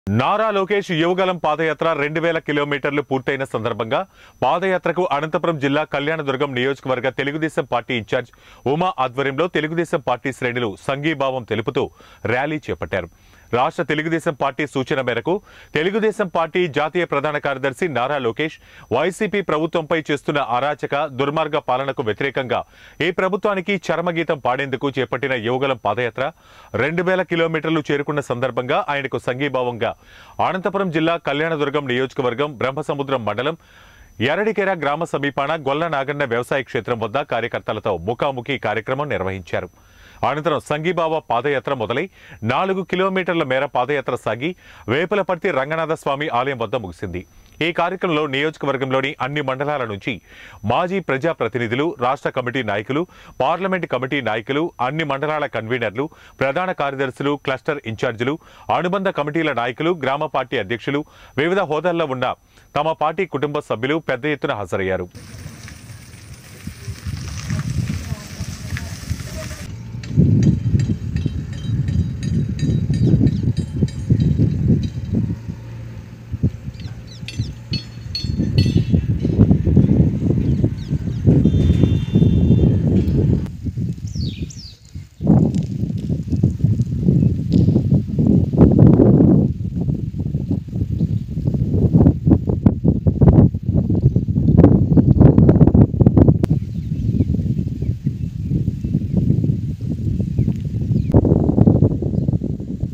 నారా లోకేష్ యువగలం పాదయాత్ర రెండు వేల కిలోమీటర్లు పూర్తయిన సందర్భంగా పాదయాత్రకు అనంతపురం జిల్లా కళ్యాణదుర్గం నియోజకవర్గ తెలుగుదేశం పార్టీ ఇన్ఛార్జ్ ఉమా ఆధ్వర్యంలో తెలుగుదేశం పార్టీ శ్రేణులు సంఘీభావం తెలుపుతూ ర్యాలీ చేపట్టారు రాష్ట్ర తెలుగుదేశం పార్టీ సూచన మేరకు తెలుగుదేశం పార్టీ జాతీయ ప్రధాన కార్యదర్శి నారా లోకేష్ వైసీపీ ప్రభుత్వంపై చేస్తున్న అరాచక దుర్మార్గ పాలనకు వ్యతిరేకంగా ఈ ప్రభుత్వానికి చరమగీతం పాడేందుకు చేపట్టిన యువగలం పాదయాత్ర రెండు వేల కిలోమీటర్లు చేరుకున్న సందర్భంగా ఆయనకు సంఘీభావంగా అనంతపురం జిల్లా కళ్యాణదుర్గం నియోజకవర్గం బ్రహ్మసముద్రం మండలం ఎరడికెర గ్రామ సమీపాన గొల్ల నాగన్న వ్యవసాయ క్షేత్రం వద్ద కార్యకర్తలతో ముఖాముఖి కార్యక్రమం నిర్వహించారు అనంతరం సంఘీబావ పాదయాత్ర మొదలై నాలుగు కిలోమీటర్ల మేర పాదయాత్ర సాగి వేపులపర్తి రంగనాథ స్వామి ఆలయం వద్ద ముగిసింది ఈ కార్యక్రమంలో నియోజకవర్గంలోని అన్ని మండలాల నుంచి మాజీ ప్రజాప్రతినిధులు రాష్ట్ర కమిటీ నాయకులు పార్లమెంట్ కమిటీ నాయకులు అన్ని మండలాల కన్వీనర్లు ప్రధాన కార్యదర్శులు క్లస్టర్ ఇన్ఛార్జీలు అనుబంధ కమిటీల నాయకులు గ్రామ పార్టీ అధ్యక్షులు వివిధ హోదాల్లో ఉన్న తమ పార్టీ కుటుంబ సభ్యులు పెద్ద ఎత్తున హాజరయ్యారు